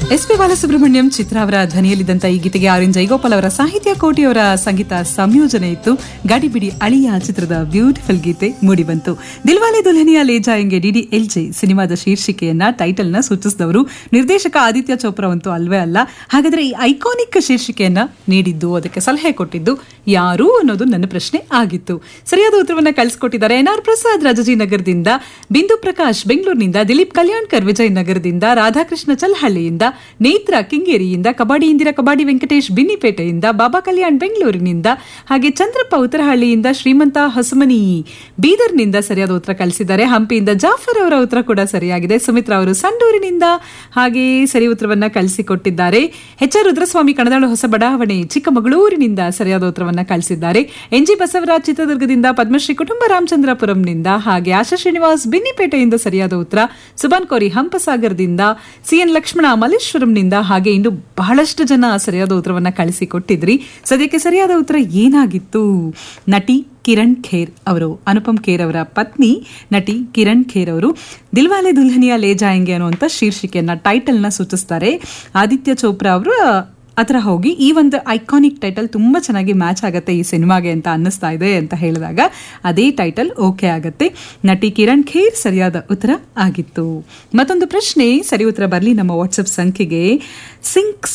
S P Balasubrahmanyam ಚಿತ್ರ ಅವರ ಧ್ವನಿಯಲ್ಲಿದ್ದಂಥ ಈ ಗೀತೆಗೆ ಆರ್ ಎನ್ ಜೈಗೋಪಾಲ್ ಅವರ ಸಾಹಿತ್ಯ ಕೋಟಿಯವರ ಸಂಗೀತ ಸಂಯೋಜನೆ ಇತ್ತು ಗಾಡಿಬಿಡಿ ಅಳಿಯ ಚಿತ್ರದ ಬ್ಯೂಟಿಫುಲ್ ಗೀತೆ ಮೂಡಿಬಂತು ದಿಲ್ವಾಲೆ ದುಲ್ಹನಿಯ ಲೇ ಜಾಯಂಗೆ ಡಿಡಿ ಎಲ್ ಜೆ ಸಿನಿಮಾದ ಶೀರ್ಷಿಕೆಯನ್ನ ಟೈಟಲ್ನ ಸೂಚಿಸಿದವರು ನಿರ್ದೇಶಕ ಆದಿತ್ಯ ಚೋಪ್ರಾ ಅಂತೂ ಅಲ್ವೇ ಅಲ್ಲ ಹಾಗಾದ್ರೆ ಈ ಐಕಾನಿಕ್ ಶೀರ್ಷಿಕೆಯನ್ನ ನೀಡಿದ್ದು ಅದಕ್ಕೆ ಸಲಹೆ ಕೊಟ್ಟಿದ್ದು ಯಾರು ಅನ್ನೋದು ನನ್ನ ಪ್ರಶ್ನೆ ಆಗಿತ್ತು ಸರಿಯಾದ ಉತ್ತರವನ್ನ ಕಳಿಸ್ಕೊಟ್ಟಿದ್ದಾರೆ ಎನ್ ಆರ್ ಪ್ರಸಾದ್ ರಾಜಾಜಿನಗರದಿಂದ ಬಿಂದು ಪ್ರಕಾಶ್ ಬೆಂಗಳೂರಿನಿಂದ ದಿಲೀಪ್ ಕಲ್ಯಾಣ್ಕರ್ ವಿಜಯನಗರದಿಂದ ರಾಧಾಕೃಷ್ಣ ಚಲ್ಹಳ್ಳಿಯಿಂದ ನೇತ್ರ ಕಿಂಗೇರಿಯಿಂದ ಕಬಡ್ಡಿ ಇಂದಿರಾ ಕಬಡ್ಡಿ ವೆಂಕಟೇಶ್ ಬಿನ್ನಿಪೇಟೆಯಿಂದ ಬಾಬಾ ಕಲ್ಯಾಣ್ ಬೆಂಗಳೂರಿನಿಂದ ಹಾಗೆ ಚಂದ್ರಪ್ಪ ಉತ್ತರಹಳ್ಳಿಯಿಂದ ಶ್ರೀಮಂತ ಹಸುಮನಿ ಬೀದರ್ನಿಂದ ಸರಿಯಾದ ಉತ್ತರ ಕಳಿಸಿದ್ದಾರೆ ಹಂಪಿಯಿಂದ ಜಾಫರ್ ಅವರ ಉತ್ತರ ಕೂಡ ಸರಿಯಾಗಿದೆ ಸುಮಿತ್ರಾ ಅವರು ಸಂಡೂರಿನಿಂದ ಹಾಗೆ ಸರಿ ಉತ್ತರವನ್ನ ಕಳಿಸಿಕೊಟ್ಟಿದ್ದಾರೆ ಎಚ್ ಆರ್ ರುದ್ರಸ್ವಾಮಿ ಕಣದಾಳು ಹೊಸ ಬಡಾವಣೆ ಚಿಕ್ಕಮಗಳೂರಿನಿಂದ ಸರಿಯಾದ ಉತ್ತರವನ್ನ ಕಳಿಸಿದ್ದಾರೆ ಎನ್ ಜಿ ಬಸವರಾಜ್ ಚಿತ್ರದುರ್ಗದಿಂದ ಪದ್ಮಶ್ರೀ ಕುಟುಂಬ ರಾಮಚಂದ್ರಪುರಂನಿಂದ ಹಾಗೆ ಆಶಾ ಶ್ರೀನಿವಾಸ್ ಬಿನ್ನಿಪೇಟೆಯಿಂದ ಸರಿಯಾದ ಉತ್ತರ ಸುಬಾನ್ ಕೋರಿ ಹಂಪಸಾಗರದಿಂದ ಸಿಎನ್ ಲಕ್ಷ್ಮಣ ಮಲ್ಲೇಶ್ವರಂನಿಂದ ಹಾಗೆ ಇನ್ನು ಬಹಳಷ್ಟು ಜನ ಸರಿಯಾದ ಉತ್ತರವನ್ನ ಕಳಿಸಿಕೊಟ್ಟಿದ್ರಿ ಸದ್ಯಕ್ಕೆ ಸರಿಯಾದ ಉತ್ತರ ಏನಾಗಿತ್ತು ನಟಿ ಕಿರಣ್ ಖೇರ್ ಅವರು ಅನುಪಮ್ ಖೇರ್ ಅವರ ಪತ್ನಿ ನಟಿ ಕಿರಣ್ ಖೇರ್ ಅವರು ದಿಲ್ವಾಲೆ ದುಲ್ಹನಿಯಾ ಲೇ ಜಾಯಂಗೆ ಅನ್ನುವಂಥ ಶೀರ್ಷಿಕೆಯನ್ನ ಟೈಟಲ್ನ ಸೂಚಿಸ್ತಾರೆ ಆದಿತ್ಯ ಚೋಪ್ರಾ ಅವರು ಹತ್ರ ಹೋಗಿ ಈ ಒಂದು ಐಕಾನಿಕ್ ಟೈಟಲ್ ತುಂಬಾ ಚೆನ್ನಾಗಿ ಮ್ಯಾಚ್ ಆಗುತ್ತೆ ಈ ಸಿನಿಮಾಗೆ ಅಂತ ಅನ್ನಿಸ್ತಾ ಇದೆ ಅಂತ ಹೇಳಿದಾಗ ಅದೇ ಟೈಟಲ್ ಓಕೆ ಆಗತ್ತೆ ನಟಿ ಕಿರಣ್ ಖೇರ್ ಸರಿಯಾದ ಉತ್ತರ ಆಗಿತ್ತು ಮತ್ತೊಂದು ಪ್ರಶ್ನೆ ಸರಿ ಉತ್ತರ ಬರಲಿ ನಮ್ಮ ವಾಟ್ಸಪ್ ಸಂಖ್ಯೆಗೆ ಸಿಂಕ್